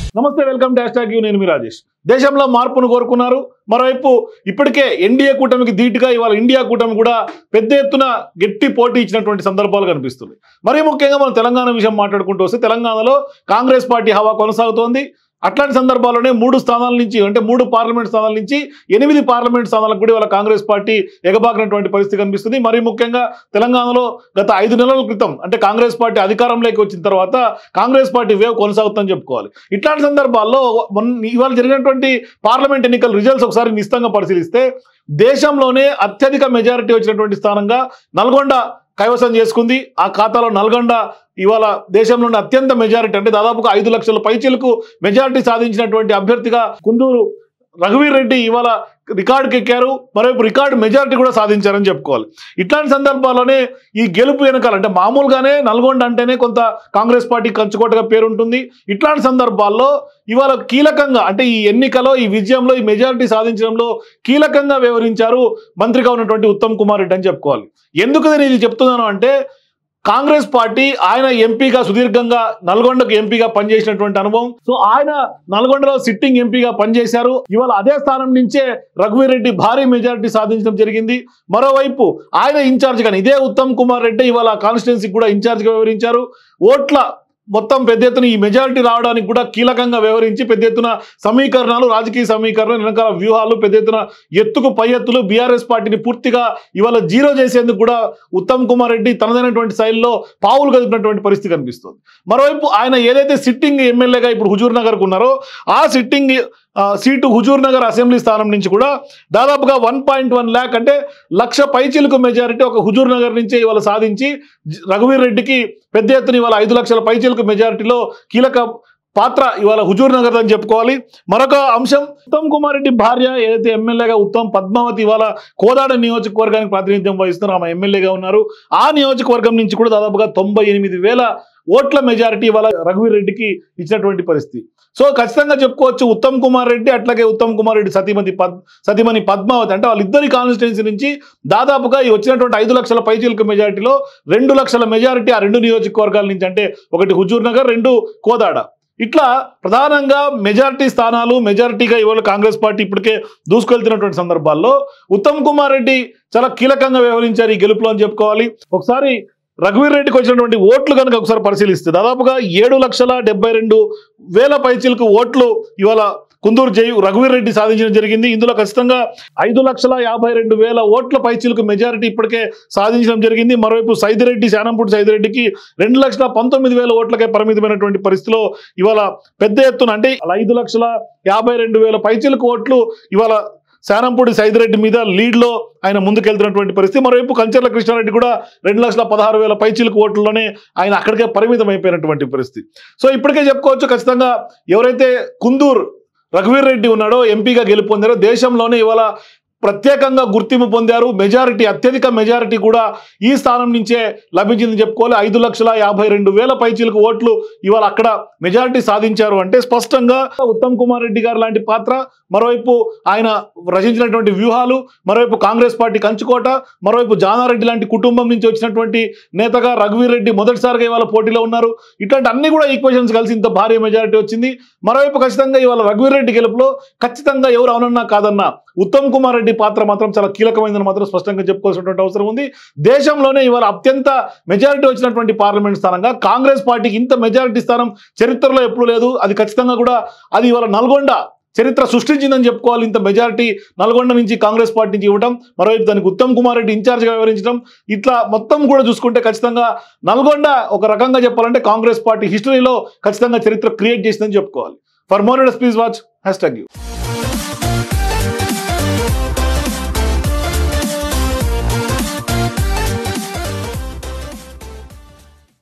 నమస్తే welcome to hash you నేను మీ రాజేష్ దేశంలో మార్పును కోరుకున్నారు మరోవైపు ఇప్పటికే ఎన్డీఏ కూటమికి ధీటుగా ఇవాళ ఇండియా కూటమి కూడా పెద్ద ఎత్తున గట్టి పోటీ ఇచ్చినటువంటి సందర్భాలు కనిపిస్తుంది మరీ ముఖ్యంగా మనం తెలంగాణ విషయం మాట్లాడుకుంటూ వస్తే తెలంగాణలో కాంగ్రెస్ పార్టీ హవా కొనసాగుతోంది అట్లాంటి సందర్భాల్లోనే మూడు స్థానాల నుంచి అంటే మూడు పార్లమెంట్ స్థానాల నుంచి ఎనిమిది పార్లమెంట్ స్థానాలకు కూడా ఇవాళ కాంగ్రెస్ పార్టీ ఎగబాకినటువంటి పరిస్థితి కనిపిస్తుంది మరీ ముఖ్యంగా తెలంగాణలో గత ఐదు నెలల క్రితం అంటే కాంగ్రెస్ పార్టీ అధికారంలోకి వచ్చిన తర్వాత కాంగ్రెస్ పార్టీ వేవ్ కొనసాగుతుందని చెప్పుకోవాలి ఇట్లాంటి సందర్భాల్లో మొన్న ఇవాళ జరిగినటువంటి పార్లమెంట్ ఎన్నికల రిజల్ట్స్ ఒకసారి నిశ్చితంగా పరిశీలిస్తే దేశంలోనే అత్యధిక మెజారిటీ వచ్చినటువంటి స్థానంగా నల్గొండ కైవసం చేసుకుంది ఆ ఖాతాలో నల్గొండ ఇవాళ దేశంలోని అత్యంత మెజారిటీ అంటే దాదాపుగా ఐదు లక్షల పైచీలకు మెజారిటీ సాధించినటువంటి అభ్యర్థిగా కుందూరు రఘువీర్ రెడ్డి ఇవాళ రికార్డుకి ఎక్కారు మరోవైపు రికార్డు మెజారిటీ కూడా సాధించారని చెప్పుకోవాలి ఇట్లాంటి సందర్భాల్లోనే ఈ గెలుపు వెనకాల అంటే మామూలుగానే నల్గొండ అంటేనే కొంత కాంగ్రెస్ పార్టీ కంచుకోటగా పేరుంటుంది ఇట్లాంటి సందర్భాల్లో ఇవాళ కీలకంగా అంటే ఈ ఎన్నికలో ఈ విజయంలో ఈ మెజారిటీ సాధించడంలో కీలకంగా వ్యవహరించారు మంత్రిగా ఉన్నటువంటి ఉత్తమ్ కుమార్ రెడ్డి అని చెప్పుకోవాలి ఎందుకు నేను ఇది చెప్తున్నాను అంటే కాంగ్రెస్ పార్టీ ఆయన ఎంపీగా సుదీర్ఘంగా నల్గొండకు ఎంపీగా పనిచేసినటువంటి అనుభవం సో ఆయన నల్గొండలో సిట్టింగ్ ఎంపీగా పనిచేశారు ఇవాళ అదే స్థానం నుంచే రఘువీర్ రెడ్డి భారీ మెజారిటీ సాధించడం జరిగింది మరోవైపు ఆయన ఇన్ఛార్జ్ కానీ ఇదే ఉత్తమ్ కుమార్ రెడ్డి ఇవాళ కాన్స్టిట్యున్సీకి కూడా ఇన్ఛార్జ్గా వ్యవహరించారు ఓట్ల మొత్తం పెద్ద ఎత్తున ఈ మెజారిటీ రావడానికి కూడా కీలకంగా వ్యవహరించి పెద్ద ఎత్తున సమీకరణాలు రాజకీయ సమీకరణలు వెనకాల వ్యూహాలు పెద్ద ఎత్తున ఎత్తుకు పై ఎత్తులు బీఆర్ఎస్ పార్టీని పూర్తిగా ఇవాళ జీరో చేసేందుకు కూడా ఉత్తమ్ కుమార్ రెడ్డి తనదైనటువంటి శైలిలో పావులు కదిపినటువంటి పరిస్థితి కనిపిస్తుంది మరోవైపు ఆయన ఏదైతే సిట్టింగ్ ఎమ్మెల్యేగా ఇప్పుడు హుజూర్ నగర్కు ఉన్నారో ఆ సిట్టింగ్ ఆ, సీటు హుజూర్ నగర్ అసెంబ్లీ స్థానం నుంచి కూడా దాదాపుగా వన్ పాయింట్ వన్ ల్యాక్ అంటే లక్ష పైచిలకు మెజారిటీ ఒక హుజూర్ నగర్ నుంచే ఇవాళ సాధించి జ- రఘువీర్ రెడ్డికి పెద్ద ఎత్తున ఇవాళ ఐదు లక్షల పైచిలకు మెజారిటీలో కీలక పాత్ర ఇవాళ హుజూర్ నగర్ అని చెప్పుకోవాలి మరొక అంశం ఉత్తమ్ కుమార్ రెడ్డి భార్య ఏదైతే ఎమ్మెల్యేగా ఉత్తమ్ పద్మావతి ఇవాళ కోదాడ నియోజకవర్గానికి ప్రాతినిధ్యం వహిస్తున్నారు ఆమె ఎమ్మెల్యేగా ఉన్నారు ఆ నియోజకవర్గం నుంచి కూడా దాదాపుగా తొంభై ఎనిమిది వేల ఓట్ల మెజారిటీ ఇవాళ రఘువీర్ రెడ్డికి ఇచ్చినటువంటి పరిస్థితి సో ఖచ్చితంగా చెప్పుకోవచ్చు ఉత్తమ్ కుమార్ రెడ్డి అట్లాగే ఉత్తమ్ కుమార్ రెడ్డి సతీమతి పద్ సతీమణి పద్మావతి అంటే వాళ్ళిద్దరి కాన్స్టిట్యున్సీ నుంచి దాదాపుగా ఈ వచ్చినటువంటి ఐదు లక్షల పైచీలక మెజారిటీలో రెండు లక్షల మెజారిటీ ఆ రెండు నియోజకవర్గాల నుంచి అంటే ఒకటి హుజూర్ నగర్ రెండు కోదాడ ఇట్లా ప్రధానంగా మెజారిటీ స్థానాలు మెజారిటీగా ఇవాళ కాంగ్రెస్ పార్టీ ఇప్పటికే దూసుకెళ్తున్నటువంటి సందర్భాల్లో ఉత్తమ్ కుమార్ రెడ్డి చాలా కీలకంగా వ్యవహరించారు ఈ గెలుపులో అని చెప్పుకోవాలి ఒకసారి రఘువీర్ రెడ్డికి వచ్చినటువంటి ఓట్లు కనుక ఒకసారి పరిశీలిస్తే దాదాపుగా ఏడు లక్షల డెబ్బై రెండు వేల పైచీలకు ఓట్లు ఇవాళ కుందూరు జై రఘువీర్ రెడ్డి సాధించడం జరిగింది ఇందులో ఖచ్చితంగా ఐదు లక్షల యాభై రెండు వేల ఓట్ల పైచీలకు మెజారిటీ ఇప్పటికే సాధించడం జరిగింది మరోవైపు సైదిరెడ్డి శానంపూడి సైదిరెడ్డికి రెండు లక్షల పంతొమ్మిది వేల ఓట్లకే పరిమితమైనటువంటి పరిస్థితిలో ఇవాళ పెద్ద ఎత్తున అంటే ఐదు లక్షల యాభై రెండు వేల పైచీలకు ఓట్లు ఇవాళ శానంపూడి సైదిరెడ్డి మీద లీడ్లో ఆయన ముందుకెళ్తున్నటువంటి పరిస్థితి మరోవైపు కంచర్ల కృష్ణారెడ్డి కూడా రెండు లక్షల పదహారు వేల పైచీలకు ఓట్లలోనే ఆయన అక్కడికే పరిమితం అయిపోయినటువంటి పరిస్థితి సో ఇప్పటికే చెప్పుకోవచ్చు ఖచ్చితంగా ఎవరైతే కుందూర్ రఘువీర్ రెడ్డి ఉన్నాడో ఎంపీగా గెలుపొందారో దేశంలోనే ఇవాళ ప్రత్యేకంగా గుర్తింపు పొందారు మెజారిటీ అత్యధిక మెజారిటీ కూడా ఈ స్థానం నుంచే లభించిందని చెప్పుకోవాలి ఐదు లక్షల యాభై రెండు వేల పైచీలకు ఓట్లు ఇవాళ అక్కడ మెజారిటీ సాధించారు అంటే స్పష్టంగా ఉత్తమ్ కుమార్ రెడ్డి గారు లాంటి పాత్ర మరోవైపు ఆయన రచించినటువంటి వ్యూహాలు మరోవైపు కాంగ్రెస్ పార్టీ కంచుకోట మరోవైపు జానారెడ్డి లాంటి కుటుంబం నుంచి వచ్చినటువంటి నేతగా రఘువీర్ రెడ్డి మొదటిసారిగా ఇవాళ పోటీలో ఉన్నారు ఇట్లాంటి అన్ని కూడా ఈక్వేషన్స్ కలిసి ఇంత భారీ మెజారిటీ వచ్చింది మరోవైపు ఖచ్చితంగా ఇవాళ రఘువీర్ రెడ్డి గెలుపులో ఖచ్చితంగా ఎవరు అవునన్నా కాదన్నా ఉత్తమ్ కుమార్ రెడ్డి పాత్ర మాత్రం చాలా కీలకమైందని మాత్రం స్పష్టంగా చెప్పుకోవాల్సినటువంటి అవసరం ఉంది దేశంలోనే ఇవాళ అత్యంత మెజారిటీ వచ్చినటువంటి పార్లమెంట్ స్థానంగా కాంగ్రెస్ పార్టీకి ఇంత మెజారిటీ స్థానం చరిత్రలో ఎప్పుడూ లేదు అది ఖచ్చితంగా కూడా అది ఇవాళ నల్గొండ చరిత్ర సృష్టించిందని చెప్పుకోవాలి ఇంత మెజారిటీ నల్గొండ నుంచి కాంగ్రెస్ పార్టీ నుంచి ఇవ్వడం మరోవైపు దానికి ఉత్తమ్ కుమార్ రెడ్డి ఇన్ఛార్జ్గా వ్యవహరించడం ఇట్లా మొత్తం కూడా చూసుకుంటే ఖచ్చితంగా నల్గొండ ఒక రకంగా చెప్పాలంటే కాంగ్రెస్ పార్టీ హిస్టరీలో ఖచ్చితంగా చరిత్ర క్రియేట్ చేసిందని చెప్పుకోవాలి for more please watch hashtag you